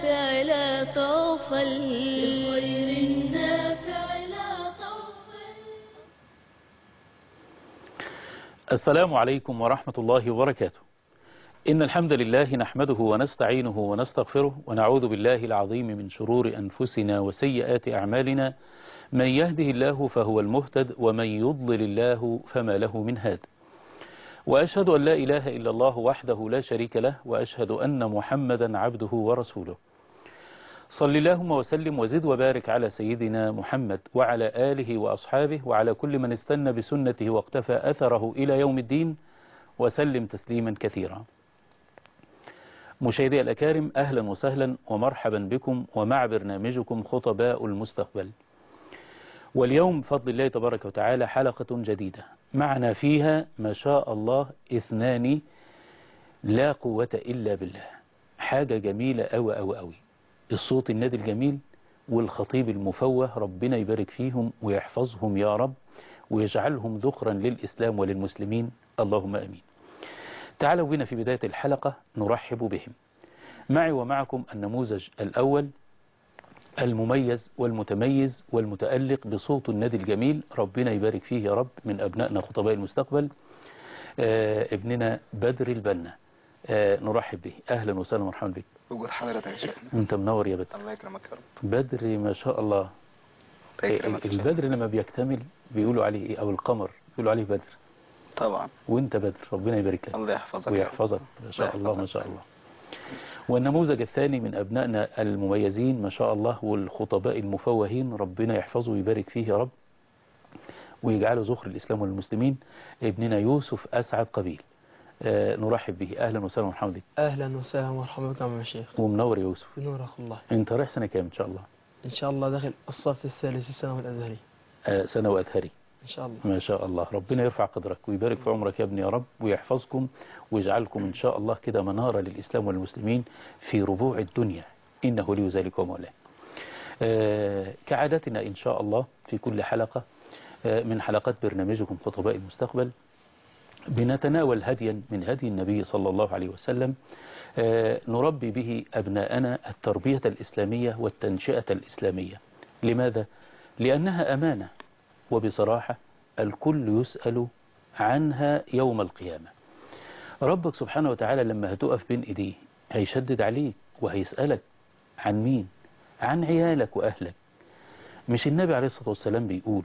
النافع لا تغفل للخير النافع لا تغفل السلام عليكم ورحمة الله وبركاته إن الحمد لله نحمده ونستعينه ونستغفره ونعوذ بالله العظيم من شرور أنفسنا وسيئات أعمالنا من يهده الله فهو المهتد ومن يضلل الله فما له من هاد وأشهد أن لا إله إلا الله وحده لا شريك له وأشهد أن محمدا عبده ورسوله صل اللهم وسلم وزد وبارك على سيدنا محمد وعلى آله وأصحابه وعلى كل من استنى بسنته واقتفى أثره إلى يوم الدين وسلم تسليما كثيرا مشاهدي الأكارم أهلا وسهلا ومرحبا بكم ومع برنامجكم خطباء المستقبل واليوم بفضل الله تبارك وتعالى حلقة جديدة معنا فيها ما شاء الله اثنان لا قوة إلا بالله حاجة جميلة أوي أوي أوي الصوت النادي الجميل والخطيب المفوه ربنا يبارك فيهم ويحفظهم يا رب ويجعلهم ذخرا للإسلام وللمسلمين اللهم أمين تعالوا بنا في بداية الحلقة نرحب بهم معي ومعكم النموذج الأول المميز والمتميز والمتألق بصوت النادي الجميل ربنا يبارك فيه يا رب من أبنائنا خطباء المستقبل آه ابننا بدر البنا آه نرحب به أهلا وسهلا ومرحبا بك وجود حضرتك يا شيخ أنت منور يا بدر الله يكرمك يا رب بدر ما شاء الله الله يكرمك يا شيخ. البدر لما بيكتمل بيقولوا عليه إيه أو القمر بيقولوا عليه بدر طبعا وانت بدر ربنا يبارك لك الله يحفظك يا رب. ويحفظك ما شاء الله الله ما يحفظك. شاء الله والنموذج الثاني من أبنائنا المميزين ما شاء الله والخطباء المفوهين ربنا يحفظه ويبارك فيه يا رب ويجعله ذخر الإسلام والمسلمين ابننا يوسف أسعد قبيل آه نرحب به أهلا وسهلا ومرحبا بك اهلا وسهلا ومرحبا بكم يا شيخ ومنور يا يوسف بنور اخ الله انت رايح سنة كام إن شاء الله ان شاء الله داخل الصف الثالث الثانوي الازهري آه سنة وأثهري ان شاء الله ما شاء الله ربنا يرفع قدرك ويبارك في عمرك يا ابني يا رب ويحفظكم ويجعلكم إن شاء الله كده منارة للإسلام والمسلمين في ربوع الدنيا إنه ولي ذلك ومولاه آه كعادتنا إن شاء الله في كل حلقة آه من حلقات برنامجكم خطباء المستقبل بنتناول هديا من هدي النبي صلى الله عليه وسلم آه نربي به أبناءنا التربية الإسلامية والتنشئة الإسلامية لماذا؟ لأنها أمانة وبصراحة الكل يسأل عنها يوم القيامة ربك سبحانه وتعالى لما هتقف بين إيديه هيشدد عليك وهيسألك عن مين عن عيالك وأهلك مش النبي عليه الصلاة والسلام بيقول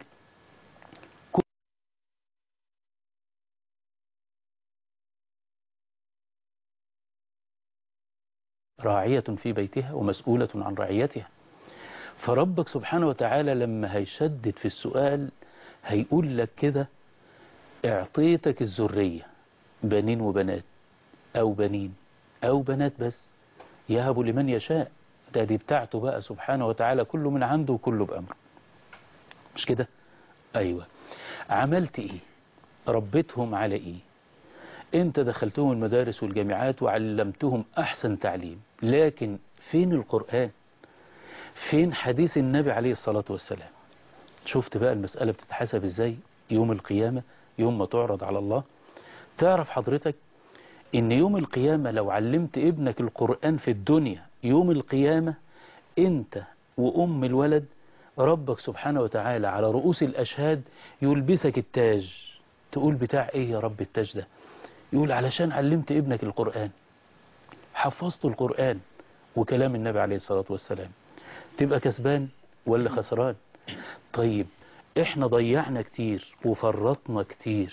راعية في بيتها ومسؤولة عن رعيتها فربك سبحانه وتعالى لما هيشدد في السؤال هيقول لك كده اعطيتك الذرية بنين وبنات او بنين او بنات بس يهب لمن يشاء ده دي بتاعته بقى سبحانه وتعالى كله من عنده وكله بأمره مش كده ايوه عملت ايه ربيتهم على ايه انت دخلتهم المدارس والجامعات وعلمتهم احسن تعليم لكن فين القرآن فين حديث النبي عليه الصلاة والسلام شفت بقى المسألة بتتحسب ازاي يوم القيامة يوم ما تعرض على الله تعرف حضرتك ان يوم القيامة لو علمت ابنك القرآن في الدنيا يوم القيامة انت وام الولد ربك سبحانه وتعالى على رؤوس الاشهاد يلبسك التاج تقول بتاع ايه يا رب التاج ده يقول علشان علمت ابنك القرآن حفظت القرآن وكلام النبي عليه الصلاة والسلام تبقى كسبان ولا خسران طيب احنا ضيعنا كتير وفرطنا كتير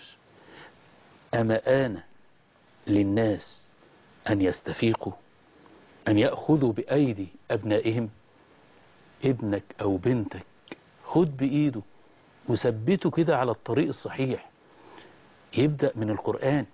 أما آن للناس أن يستفيقوا أن يأخذوا بأيدي أبنائهم ابنك أو بنتك خد بإيده وثبته كده على الطريق الصحيح يبدأ من القرآن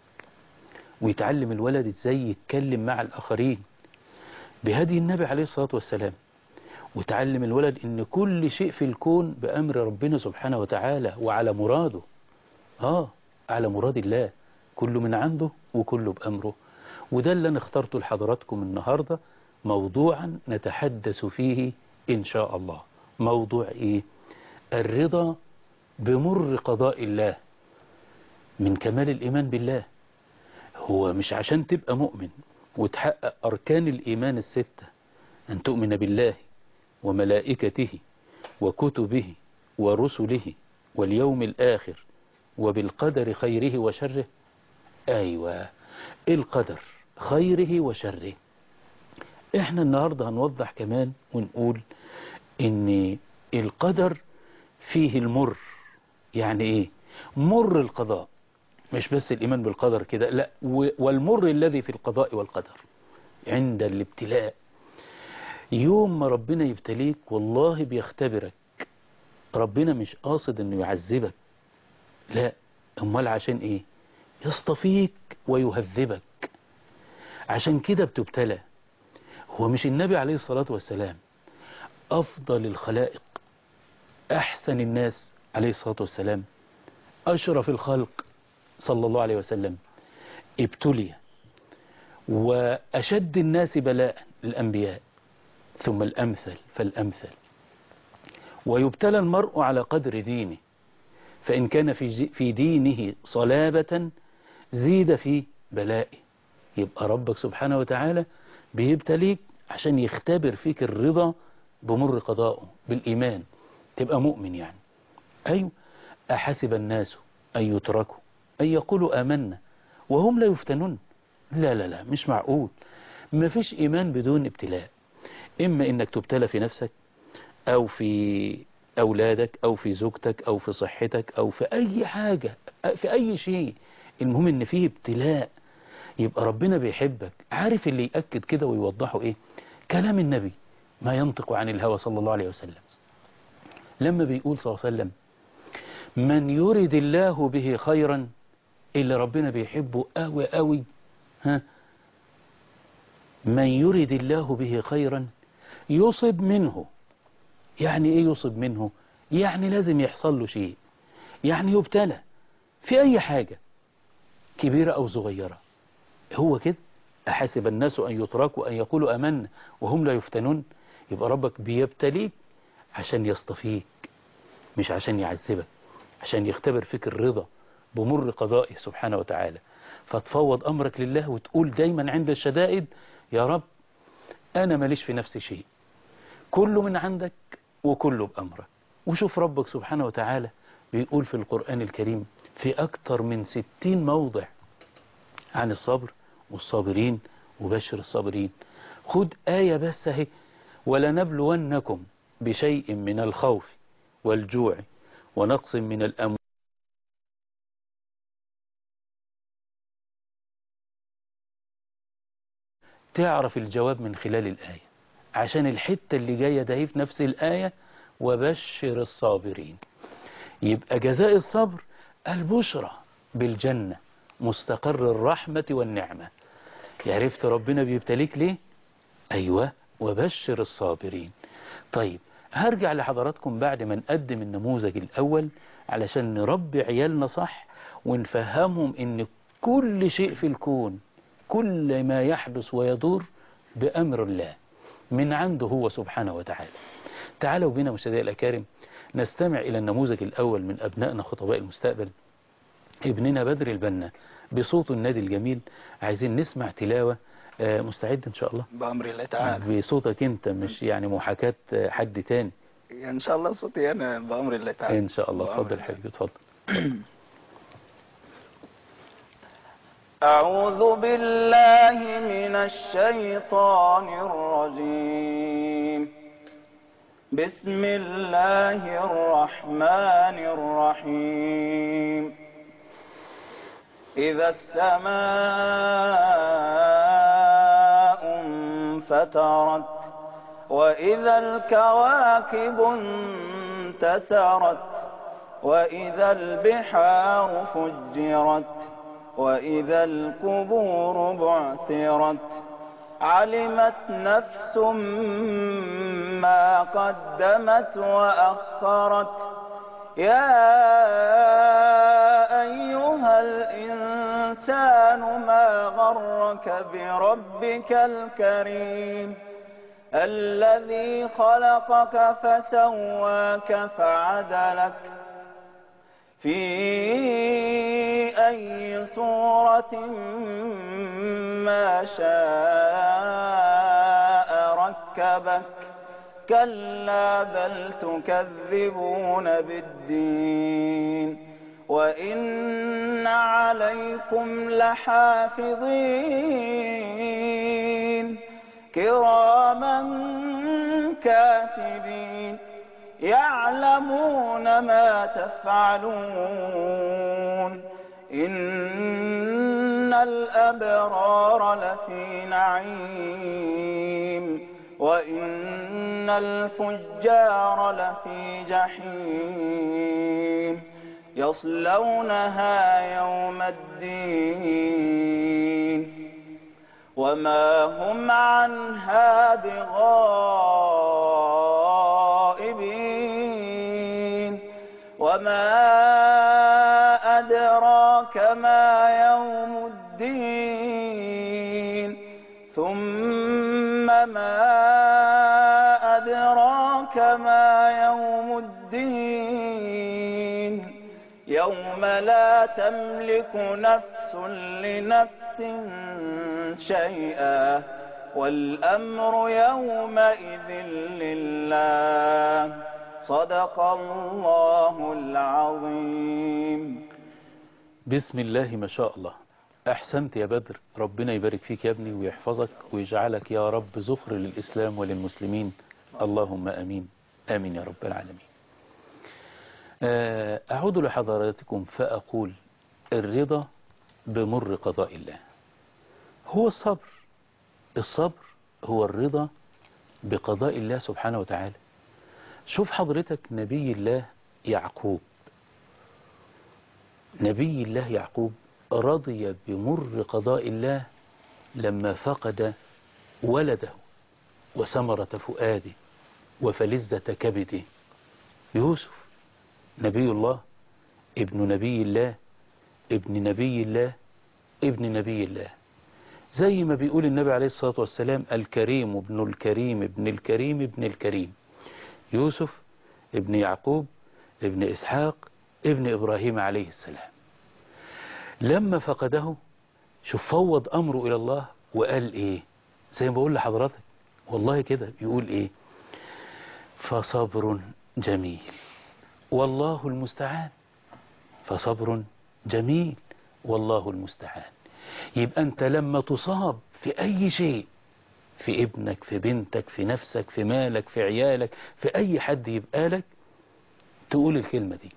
ويتعلم الولد ازاي يتكلم مع الآخرين بهدي النبي عليه الصلاة والسلام وتعلم الولد ان كل شيء في الكون بأمر ربنا سبحانه وتعالى وعلى مراده آه على مراد الله كله من عنده وكله بأمره وده اللي أنا اخترته لحضراتكم النهاردة موضوعا نتحدث فيه إن شاء الله موضوع إيه الرضا بمر قضاء الله من كمال الإيمان بالله هو مش عشان تبقى مؤمن وتحقق أركان الإيمان الستة أن تؤمن بالله وملائكته وكتبه ورسله واليوم الآخر وبالقدر خيره وشره أيوة القدر خيره وشره احنا النهاردة هنوضح كمان ونقول ان القدر فيه المر يعني ايه مر القضاء مش بس الإيمان بالقدر كده لا والمر الذي في القضاء والقدر عند الابتلاء يوم ما ربنا يبتليك والله بيختبرك ربنا مش قاصد انه يعذبك لا امال عشان ايه يصطفيك ويهذبك عشان كده بتبتلى هو مش النبي عليه الصلاة والسلام أفضل الخلائق أحسن الناس عليه الصلاة والسلام أشرف الخلق صلى الله عليه وسلم ابتلي وأشد الناس بلاء الأنبياء ثم الأمثل فالأمثل ويبتلى المرء على قدر دينه فإن كان في في دينه صلابة زيد في بلائه يبقى ربك سبحانه وتعالى بيبتليك عشان يختبر فيك الرضا بمر قضائه بالإيمان تبقى مؤمن يعني أيوة أحسب الناس أن يتركوا أن يقولوا آمنا وهم لا يفتنون لا لا لا مش معقول ما فيش إيمان بدون ابتلاء إما إنك تبتلى في نفسك أو في أولادك أو في زوجتك أو في صحتك أو في أي حاجة في أي شيء المهم إن فيه ابتلاء يبقى ربنا بيحبك عارف اللي يأكد كده ويوضحه إيه كلام النبي ما ينطق عن الهوى صلى الله عليه وسلم لما بيقول صلى الله عليه وسلم من يرد الله به خيرا اللي ربنا بيحبه قوي قوي ها من يرد الله به خيرا يصب منه يعني ايه يصب منه يعني لازم يحصل له شيء يعني يبتلى في اي حاجة كبيرة او صغيرة هو كده أحسب الناس أن يتركوا أن يقولوا أمنا وهم لا يفتنون يبقى ربك بيبتليك عشان يصطفيك مش عشان يعذبك عشان يختبر فيك الرضا بمر قضائه سبحانه وتعالى فتفوض أمرك لله وتقول دايما عند الشدائد يا رب أنا ماليش في نفسي شيء كله من عندك وكله بأمرك وشوف ربك سبحانه وتعالى بيقول في القرآن الكريم في أكثر من ستين موضع عن الصبر والصابرين وبشر الصابرين خد آية بس اهي ولنبلونكم بشيء من الخوف والجوع ونقص من الأموال تعرف الجواب من خلال الآية عشان الحتة اللي جاية ده في نفس الآية وبشر الصابرين يبقى جزاء الصبر البشرى بالجنة مستقر الرحمة والنعمة عرفت ربنا بيبتليك ليه أيوة وبشر الصابرين طيب هرجع لحضراتكم بعد ما نقدم النموذج الأول علشان نربي عيالنا صح ونفهمهم ان كل شيء في الكون كل ما يحدث ويدور بأمر الله من عنده هو سبحانه وتعالى تعالوا بنا مشاهدي الأكارم نستمع إلى النموذج الأول من أبنائنا خطباء المستقبل ابننا بدر البنا بصوت النادي الجميل عايزين نسمع تلاوة مستعد إن شاء الله بأمر الله تعالى بصوتك أنت مش يعني محاكاة حد تاني إن شاء الله صوتي أنا بأمر الله تعالى إن شاء الله بأمر اتفضل الله. حبيبي اتفضل أعوذ بالله من الشيطان الرجيم بسم الله الرحمن الرحيم إذا السماء انفطرت وإذا الكواكب انتثرت وإذا البحار فجرت وإذا القبور بعثرت علمت نفس ما قدمت وأخرت يا أيها الإنسان ما غرك بربك الكريم الذي خلقك فسواك فعدلك في أي صورة ما شاء ركبك أركبك كلا بل تكذبون بالدين وإن عليكم لحافظين كراما كاتبين يعلمون ما تفعلون إن الأبرار لفي نعيم وإن الفجار لفي جحيم يصلونها يوم الدين وما هم عنها بغائبين وما أدراك ما يوم الدين ثم ما أدراك ما يوم الدين يوم لا تملك نفس لنفس شيئا والأمر يومئذ لله صدق الله العظيم بسم الله ما شاء الله أحسنت يا بدر ربنا يبارك فيك يا ابني ويحفظك ويجعلك يا رب زخر للإسلام وللمسلمين اللهم أمين آمين يا رب العالمين آه، أعود لحضراتكم فأقول الرضا بمر قضاء الله هو الصبر الصبر هو الرضا بقضاء الله سبحانه وتعالى شوف حضرتك نبي الله يعقوب نبي الله يعقوب رضي بمر قضاء الله لما فقد ولده وثمرة فؤاده وفلذة كبده يوسف نبي الله ابن نبي الله ابن نبي الله ابن نبي الله زي ما بيقول النبي عليه الصلاة والسلام الكريم ابن الكريم ابن الكريم ابن الكريم يوسف ابن يعقوب ابن إسحاق ابن إبراهيم عليه السلام لما فقده شوف فوض أمره إلى الله وقال إيه زي ما بقول لحضرتك والله كده بيقول إيه فصبر جميل والله المستعان فصبر جميل والله المستعان يبقى أنت لما تصاب في أي شيء في ابنك في بنتك في نفسك في مالك في عيالك في أي حد يبقى لك تقول الكلمة دي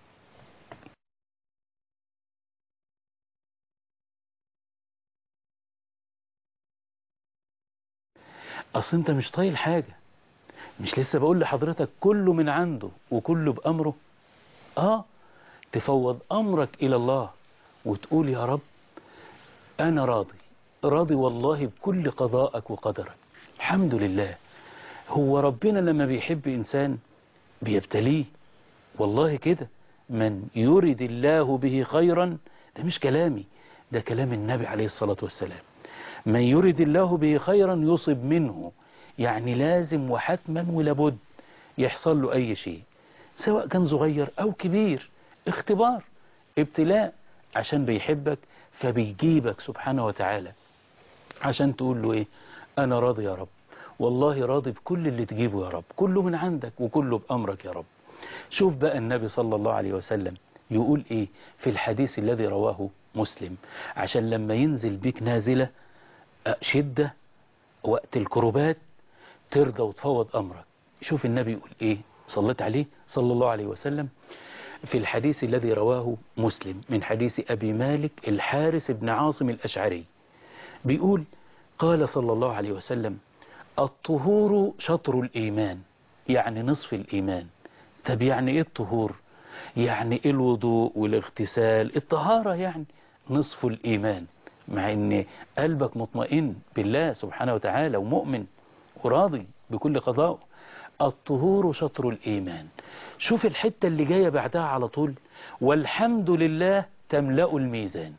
أصل أنت مش طايل حاجة مش لسه بقول لحضرتك كله من عنده وكله بأمره آه تفوض أمرك إلى الله وتقول يا رب أنا راضي راضي والله بكل قضاءك وقدرك الحمد لله هو ربنا لما بيحب إنسان بيبتليه والله كده من يرد الله به خيرا ده مش كلامي ده كلام النبي عليه الصلاة والسلام من يرد الله به خيرا يصب منه يعني لازم وحتما ولابد يحصل له أي شيء سواء كان صغير أو كبير اختبار ابتلاء عشان بيحبك فبيجيبك سبحانه وتعالى عشان تقول له ايه انا راضي يا رب والله راضي بكل اللي تجيبه يا رب كله من عندك وكله بأمرك يا رب شوف بقى النبي صلى الله عليه وسلم يقول ايه في الحديث الذي رواه مسلم عشان لما ينزل بيك نازلة شدة وقت الكربات ترضى وتفوض أمرك شوف النبي يقول ايه صليت عليه صلى الله عليه وسلم في الحديث الذي رواه مسلم من حديث أبي مالك الحارس بن عاصم الأشعري بيقول قال صلى الله عليه وسلم الطهور شطر الإيمان يعني نصف الإيمان طب يعني إيه الطهور يعني إيه الوضوء والاغتسال الطهارة يعني نصف الإيمان مع إن قلبك مطمئن بالله سبحانه وتعالى ومؤمن وراضي بكل قضاء الطهور شطر الإيمان شوف الحتة اللي جاية بعدها على طول والحمد لله تملأ الميزان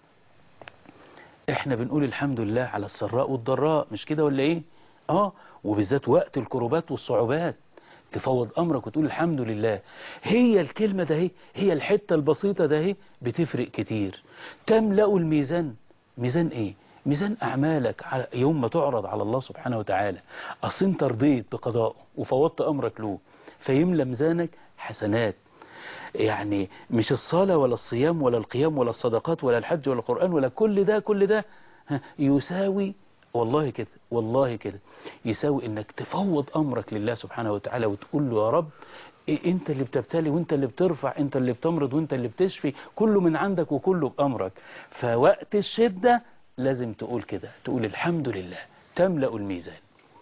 احنا بنقول الحمد لله على السراء والضراء مش كده ولا ايه اه وبالذات وقت الكروبات والصعوبات تفوض امرك وتقول الحمد لله هي الكلمة ده هي هي الحتة البسيطة ده هي بتفرق كتير تملأ الميزان ميزان ايه ميزان أعمالك على يوم ما تعرض على الله سبحانه وتعالى أصل أنت رضيت بقضائه وفوضت أمرك له فيملى ميزانك حسنات يعني مش الصلاة ولا الصيام ولا القيام ولا الصدقات ولا الحج ولا القرآن ولا كل ده كل ده ها، يساوي والله كده والله كده يساوي انك تفوض امرك لله سبحانه وتعالى وتقول له يا رب إيه انت اللي بتبتلي وانت اللي بترفع انت اللي بتمرض وانت اللي بتشفي كله من عندك وكله بامرك فوقت الشدة لازم تقول كده تقول الحمد لله تملأ الميزان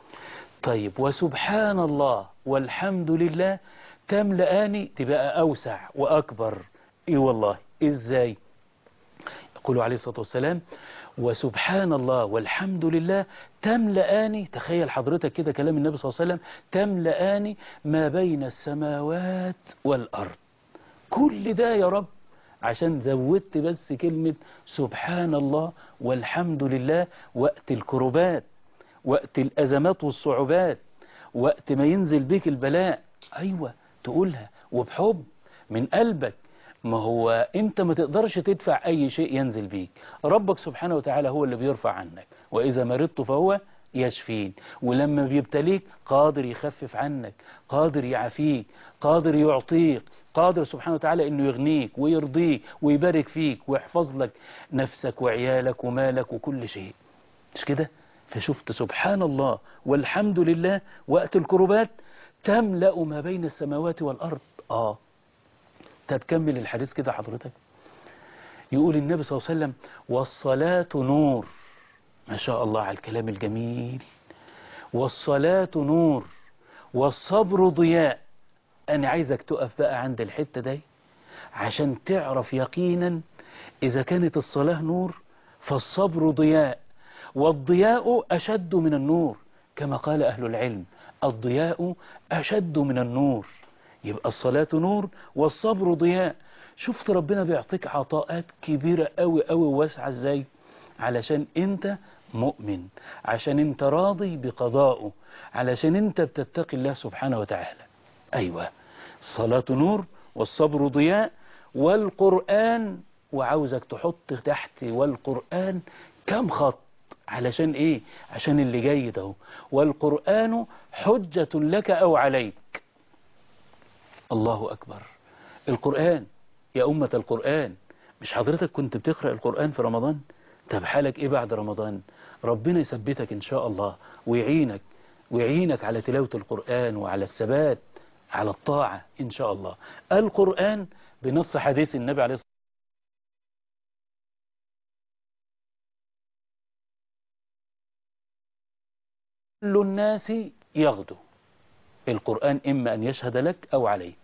طيب وسبحان الله والحمد لله تملأني تبقى أوسع وأكبر إيه والله إزاي يقول عليه الصلاة والسلام وسبحان الله والحمد لله تملأني تخيل حضرتك كده كلام النبي صلى الله عليه وسلم تملأني ما بين السماوات والأرض كل ده يا رب عشان زودت بس كلمة سبحان الله والحمد لله وقت الكربات وقت الأزمات والصعوبات وقت ما ينزل بيك البلاء أيوة تقولها وبحب من قلبك ما هو انت ما تقدرش تدفع اي شيء ينزل بيك ربك سبحانه وتعالى هو اللي بيرفع عنك واذا مرضت فهو يشفين ولما بيبتليك قادر يخفف عنك قادر يعافيك قادر يعطيك قادر سبحانه وتعالى انه يغنيك ويرضيك ويبارك فيك ويحفظ لك نفسك وعيالك ومالك وكل شيء مش كده فشفت سبحان الله والحمد لله وقت الكربات تملأ ما بين السماوات والأرض آه طب كمل الحديث كده حضرتك يقول النبي صلى الله عليه وسلم والصلاة نور ما شاء الله على الكلام الجميل والصلاة نور والصبر ضياء أنا عايزك تقف بقى عند الحتة دي عشان تعرف يقينا إذا كانت الصلاة نور فالصبر ضياء والضياء أشد من النور كما قال أهل العلم الضياء أشد من النور يبقى الصلاة نور والصبر ضياء شفت ربنا بيعطيك عطاءات كبيرة قوي قوي واسعة ازاي علشان انت مؤمن عشان انت راضي بقضائه علشان انت بتتقي الله سبحانه وتعالى ايوه الصلاة نور والصبر ضياء والقرآن وعاوزك تحط تحت والقرآن كم خط علشان ايه عشان اللي جاي ده والقرآن حجة لك او عليك الله أكبر القرآن يا أمة القرآن مش حضرتك كنت بتقرأ القرآن في رمضان طب حالك إيه بعد رمضان ربنا يثبتك إن شاء الله ويعينك ويعينك على تلاوة القرآن وعلى الثبات على الطاعة إن شاء الله القرآن بنص حديث النبي عليه الصلاة كل الناس يغدو القرآن إما أن يشهد لك أو عليك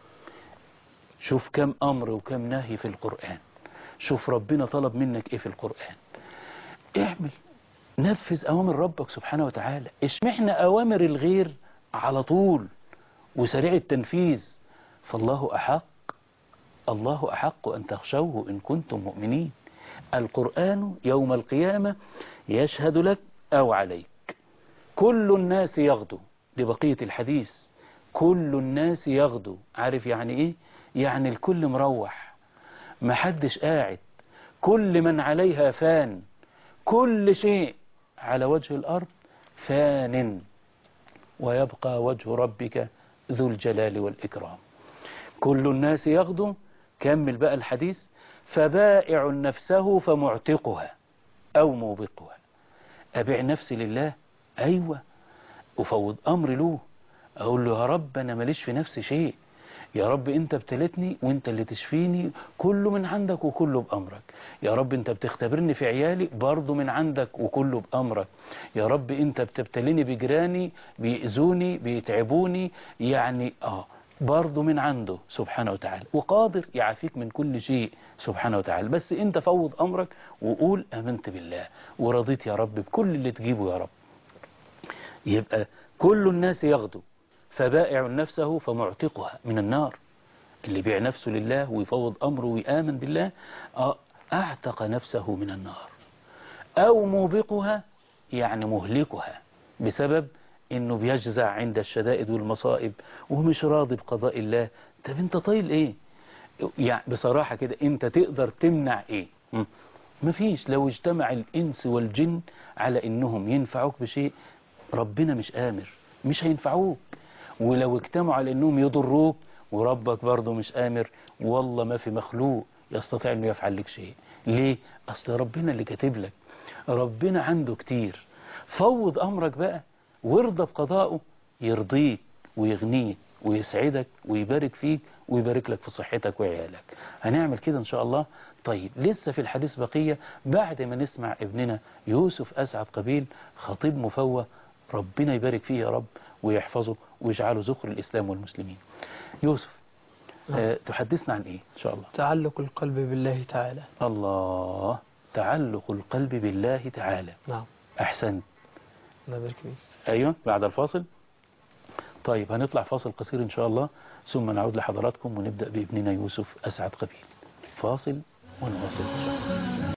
شوف كم أمر وكم نهي في القرآن شوف ربنا طلب منك إيه في القرآن اعمل نفذ أوامر ربك سبحانه وتعالى اشمحنا أوامر الغير على طول وسريع التنفيذ فالله أحق الله أحق أن تخشوه إن كنتم مؤمنين القرآن يوم القيامة يشهد لك أو عليك كل الناس يغدو دي بقية الحديث كل الناس يغدو عارف يعني ايه يعني الكل مروح محدش قاعد كل من عليها فان كل شيء على وجه الأرض فان ويبقى وجه ربك ذو الجلال والإكرام كل الناس يغدو كمل بقى الحديث فبائع نفسه فمعتقها أو موبقها أبيع نفسي لله أيوة أفوض أمر له أقول له يا رب أنا ماليش في نفسي شيء يا رب أنت ابتلتني وأنت اللي تشفيني كله من عندك وكله بأمرك يا رب أنت بتختبرني في عيالي برضه من عندك وكله بأمرك يا رب أنت بتبتليني بجيراني بيأذوني بيتعبوني يعني آه برضه من عنده سبحانه وتعالى وقادر يعافيك من كل شيء سبحانه وتعالى بس انت فوض امرك وقول امنت بالله ورضيت يا رب بكل اللي تجيبه يا رب يبقى كل الناس يغدو فبائع نفسه فمعتقها من النار اللي بيع نفسه لله ويفوض أمره ويآمن بالله أعتق نفسه من النار أو موبقها يعني مهلكها بسبب انه بيجزع عند الشدائد والمصائب ومش راضي بقضاء الله طب انت طايل ايه يعني بصراحة كده انت تقدر تمنع ايه م? مفيش لو اجتمع الإنس والجن على إنهم ينفعوك بشيء ربنا مش آمر مش هينفعوك ولو اجتمعوا على إنهم يضروك وربك برضه مش آمر والله ما في مخلوق يستطيع إنه يفعل لك شيء ليه؟ أصل ربنا اللي كاتب لك ربنا عنده كتير فوض أمرك بقى وارضى بقضائه يرضيك ويغنيك ويسعدك ويبارك فيك ويبارك لك في صحتك وعيالك هنعمل كده إن شاء الله طيب لسه في الحديث بقية بعد ما نسمع ابننا يوسف أسعد قبيل خطيب مفوه ربنا يبارك فيه يا رب ويحفظه ويجعله ذخر الإسلام والمسلمين يوسف أه تحدثنا عن إيه إن شاء الله تعلق القلب بالله تعالى الله تعلق القلب بالله تعالى نعم أحسنت الله يبارك فيك أيوة بعد الفاصل طيب هنطلع فاصل قصير إن شاء الله ثم نعود لحضراتكم ونبدأ بابننا يوسف أسعد قبيل فاصل ونواصل إن شاء الله